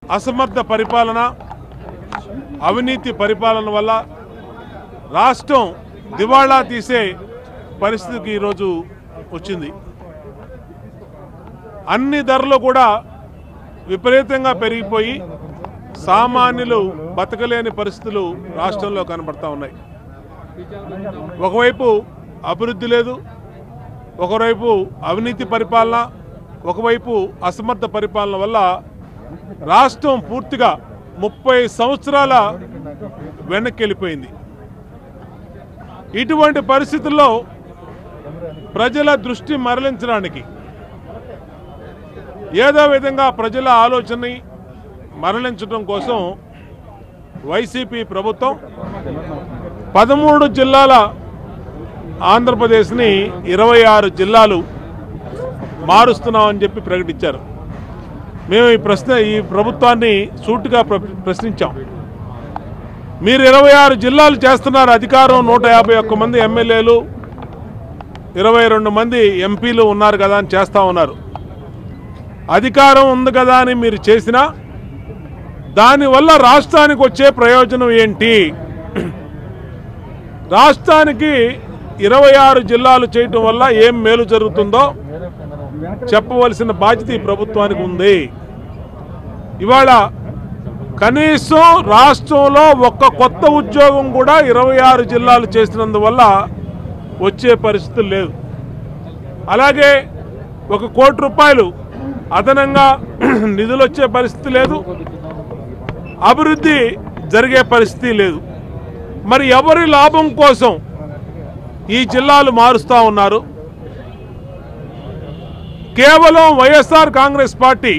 అసమర్థ పరిపాలన అవినీతి పరిపాలన వల్ల రాష్ట్రం దివాళా తీసే పరిస్థితికి ఈరోజు వచ్చింది అన్ని ధరలు కూడా విపరీతంగా పెరిగిపోయి సామాన్యులు బతకలేని పరిస్థితులు రాష్ట్రంలో కనబడతా ఉన్నాయి ఒకవైపు అభివృద్ధి లేదు ఒకవైపు అవినీతి పరిపాలన ఒకవైపు అసమర్థ పరిపాలన వల్ల రాష్ట్రం పూర్తిగా ముప్పై సంవత్సరాల వెనక్కి వెళ్ళిపోయింది ఇటువంటి పరిస్థితుల్లో ప్రజల దృష్టి మరలించడానికి ఏదో విధంగా ప్రజల ఆలోచనని మరలించడం కోసం వైసీపీ ప్రభుత్వం పదమూడు జిల్లాల ఆంధ్రప్రదేశ్ని ఇరవై ఆరు జిల్లాలు మారుస్తున్నామని చెప్పి ప్రకటించారు మేము ఈ ప్రశ్న ఈ ప్రభుత్వాన్ని సూటిగా ప్ర- ప్రశ్నించాం మీరు ఇరవై ఆరు జిల్లాలు చేస్తున్నారు అధికారం నూట యాభై ఒక్క మంది ఎమ్మెల్యేలు ఇరవై రెండు మంది ఎంపీలు ఉన్నారు కదా అని చేస్తా ఉన్నారు అధికారం ఉంది కదా అని మీరు చేసినా దానివల్ల రాష్ట్రానికి వచ్చే ప్రయోజనం ఏంటి రాష్ట్రానికి ఇరవై ఆరు జిల్లాలు చేయటం వల్ల ఏం మేలు జరుగుతుందో చెప్పవలసిన బాధ్యత ఈ ప్రభుత్వానికి ఉంది ఇవాళ కనీసం రాష్ట్రంలో ఒక్క కొత్త ఉద్యోగం కూడా ఇరవై ఆరు జిల్లాలు చేసినందువల్ల వచ్చే పరిస్థితులు లేదు అలాగే ఒక కోటి రూపాయలు అదనంగా నిధులు వచ్చే పరిస్థితి లేదు అభివృద్ధి జరిగే పరిస్థితి లేదు మరి ఎవరి లాభం కోసం ఈ జిల్లాలు మారుస్తూ ఉన్నారు కేవలం వైఎస్ఆర్ కాంగ్రెస్ పార్టీ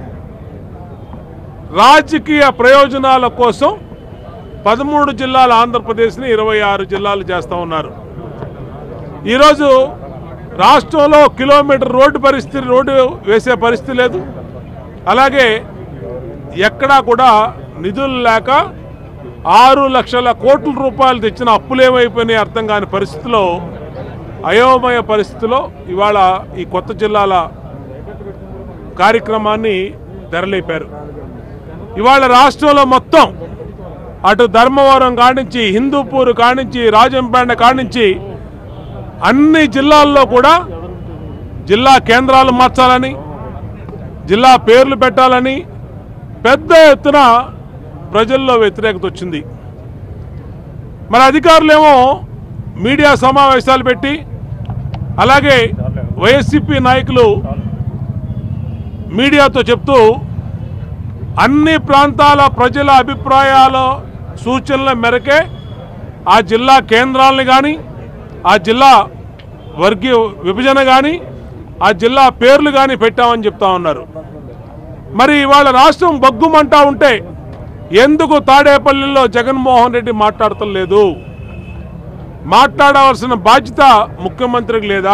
రాజకీయ ప్రయోజనాల కోసం పదమూడు జిల్లాల ఆంధ్రప్రదేశ్ని ఇరవై ఆరు జిల్లాలు చేస్తూ ఉన్నారు ఈరోజు రాష్ట్రంలో కిలోమీటర్ రోడ్డు పరిస్థితి రోడ్డు వేసే పరిస్థితి లేదు అలాగే ఎక్కడా కూడా నిధులు లేక ఆరు లక్షల కోట్ల రూపాయలు తెచ్చిన అప్పులేమైపోయినాయి అర్థం కాని పరిస్థితిలో అయోమయ పరిస్థితిలో ఇవాళ ఈ కొత్త జిల్లాల కార్యక్రమాన్ని తెరలేపారు ఇవాళ రాష్ట్రంలో మొత్తం అటు ధర్మవరం కానించి హిందూపూర్ కానించి రాజంపేట కానించి అన్ని జిల్లాల్లో కూడా జిల్లా కేంద్రాలు మార్చాలని జిల్లా పేర్లు పెట్టాలని పెద్ద ఎత్తున ప్రజల్లో వ్యతిరేకత వచ్చింది మరి అధికారులేమో మీడియా సమావేశాలు పెట్టి అలాగే వైఎస్సిపి నాయకులు మీడియాతో చెప్తూ అన్ని ప్రాంతాల ప్రజల అభిప్రాయాల సూచనల మేరకే ఆ జిల్లా కేంద్రాలను కానీ ఆ జిల్లా వర్గీయ విభజన కానీ ఆ జిల్లా పేర్లు కానీ పెట్టామని చెప్తా ఉన్నారు మరి ఇవాళ రాష్ట్రం బగ్గుమంటా ఉంటే ఎందుకు తాడేపల్లిలో జగన్మోహన్ రెడ్డి మాట్లాడటం లేదు మాట్లాడవలసిన బాధ్యత ముఖ్యమంత్రికి లేదా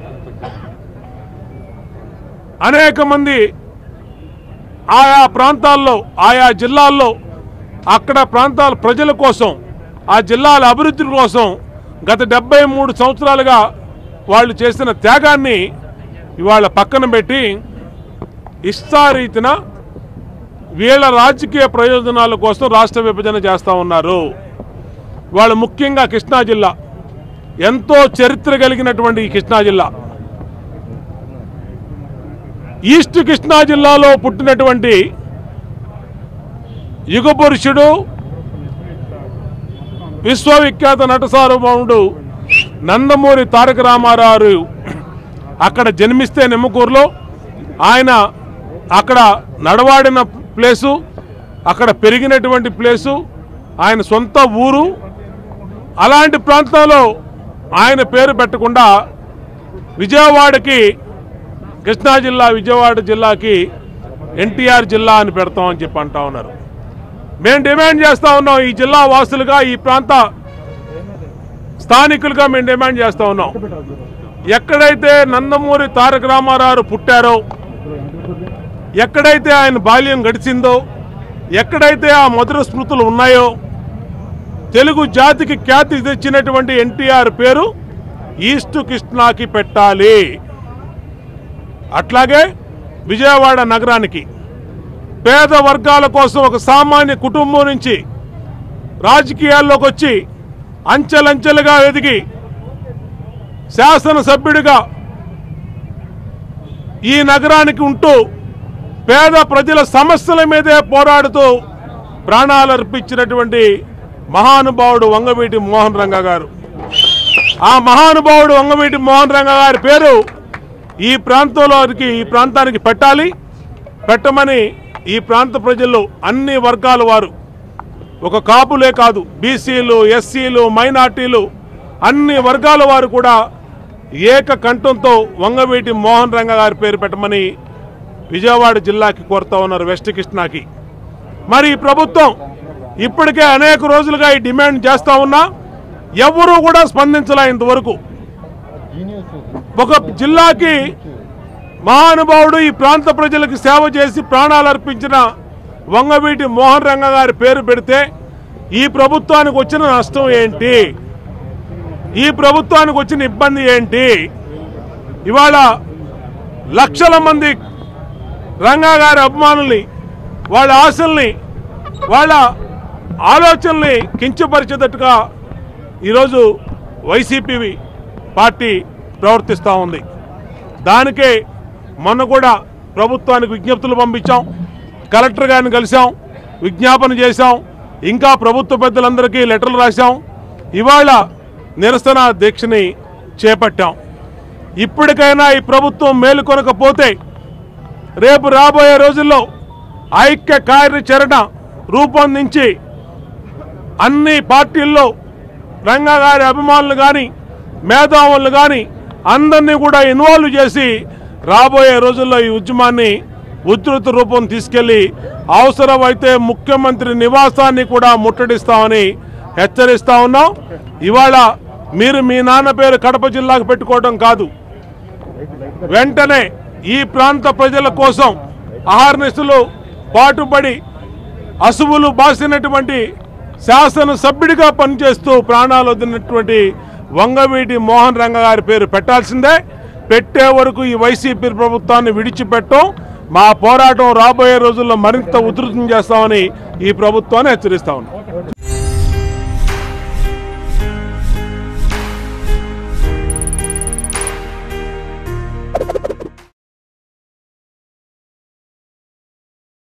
అనేక మంది ఆయా ప్రాంతాల్లో ఆయా జిల్లాల్లో అక్కడ ప్రాంతాల ప్రజల కోసం ఆ జిల్లాల అభివృద్ధి కోసం గత డెబ్బై మూడు సంవత్సరాలుగా వాళ్ళు చేసిన త్యాగాన్ని ఇవాళ పక్కన పెట్టి ఇష్టారీతిన వీళ్ళ రాజకీయ ప్రయోజనాల కోసం రాష్ట్ర విభజన చేస్తూ ఉన్నారు వాళ్ళు ముఖ్యంగా కృష్ణా జిల్లా ఎంతో చరిత్ర కలిగినటువంటి ఈ కృష్ణా జిల్లా ఈస్ట్ కృష్ణా జిల్లాలో పుట్టినటువంటి యుగ పురుషుడు విశ్వవిఖ్యాత నట సార్వభౌముడు నందమూరి తారక రామారావు అక్కడ జన్మిస్తే నిమ్మకూరులో ఆయన అక్కడ నడవాడిన ప్లేసు అక్కడ పెరిగినటువంటి ప్లేసు ఆయన సొంత ఊరు అలాంటి ప్రాంతంలో ఆయన పేరు పెట్టకుండా విజయవాడకి కృష్ణా జిల్లా విజయవాడ జిల్లాకి ఎన్టీఆర్ జిల్లా అని పెడతామని చెప్పి అంటా ఉన్నారు మేము డిమాండ్ చేస్తా ఉన్నాం ఈ జిల్లా వాసులుగా ఈ ప్రాంత స్థానికులుగా మేము డిమాండ్ చేస్తా ఉన్నాం ఎక్కడైతే నందమూరి తారక రామారావు పుట్టారో ఎక్కడైతే ఆయన బాల్యం గడిచిందో ఎక్కడైతే ఆ మధుర స్మృతులు ఉన్నాయో తెలుగు జాతికి ఖ్యాతి తెచ్చినటువంటి ఎన్టీఆర్ పేరు ఈస్ట్ కృష్ణాకి పెట్టాలి అట్లాగే విజయవాడ నగరానికి పేద వర్గాల కోసం ఒక సామాన్య కుటుంబం నుంచి రాజకీయాల్లోకి వచ్చి అంచెలంచెలుగా ఎదిగి శాసనసభ్యుడిగా ఈ నగరానికి ఉంటూ పేద ప్రజల సమస్యల మీదే పోరాడుతూ ప్రాణాలు అర్పించినటువంటి మహానుభావుడు వంగవీటి మోహన్ రంగ గారు ఆ మహానుభావుడు వంగవీటి మోహన్ రంగ గారి పేరు ఈ ప్రాంతంలోకి ఈ ప్రాంతానికి పెట్టాలి పెట్టమని ఈ ప్రాంత ప్రజలు అన్ని వర్గాల వారు ఒక కాపులే కాదు బీసీలు ఎస్సీలు మైనార్టీలు అన్ని వర్గాల వారు కూడా ఏక కంఠంతో వంగవీటి మోహన్ రంగ గారి పేరు పెట్టమని విజయవాడ జిల్లాకి కోరుతా ఉన్నారు వెస్ట్ కృష్ణాకి మరి ఈ ప్రభుత్వం ఇప్పటికే అనేక రోజులుగా ఈ డిమాండ్ చేస్తా ఉన్నా ఎవరూ కూడా స్పందించలే ఇంతవరకు ఒక జిల్లాకి మహానుభావుడు ఈ ప్రాంత ప్రజలకు సేవ చేసి ప్రాణాలు అర్పించిన వంగవీటి మోహన్ రంగ గారి పేరు పెడితే ఈ ప్రభుత్వానికి వచ్చిన నష్టం ఏంటి ఈ ప్రభుత్వానికి వచ్చిన ఇబ్బంది ఏంటి ఇవాళ లక్షల మంది రంగా గారి అభిమానుల్ని వాళ్ళ ఆశల్ని వాళ్ళ ఆలోచనల్ని కించపరిచేటట్టుగా ఈరోజు వైసీపీ పార్టీ ప్రవర్తిస్తూ ఉంది దానికే మొన్న కూడా ప్రభుత్వానికి విజ్ఞప్తులు పంపించాం కలెక్టర్ గారిని కలిసాం విజ్ఞాపన చేశాం ఇంకా ప్రభుత్వ పెద్దలందరికీ లెటర్లు రాశాం ఇవాళ నిరసన దీక్షని చేపట్టాం ఇప్పటికైనా ఈ ప్రభుత్వం మేలుకొనకపోతే రేపు రాబోయే రోజుల్లో ఐక్య కార్యాచరణ రూపొందించి అన్ని పార్టీల్లో రంగా గారి అభిమానులు కానీ మేధావులు కానీ అందరినీ కూడా ఇన్వాల్వ్ చేసి రాబోయే రోజుల్లో ఈ ఉద్యమాన్ని ఉధృత రూపం తీసుకెళ్లి అవసరమైతే ముఖ్యమంత్రి నివాసాన్ని కూడా ముట్టడిస్తామని హెచ్చరిస్తా ఉన్నాం ఇవాళ మీరు మీ నాన్న పేరు కడప జిల్లాకు పెట్టుకోవడం కాదు వెంటనే ఈ ప్రాంత ప్రజల కోసం అహర్నిశలు పాటుపడి అసువులు బాసినటువంటి శాసనసభ్యుడిగా పనిచేస్తూ ప్రాణాలు వదిలినటువంటి వంగవీటి మోహన్ రంగ గారి పేరు పెట్టాల్సిందే పెట్టే వరకు ఈ వైసీపీ ప్రభుత్వాన్ని విడిచిపెట్టం మా పోరాటం రాబోయే రోజుల్లో మరింత ఉధృతం చేస్తామని ఈ ప్రభుత్వాన్ని హెచ్చరిస్తా ఉన్నాం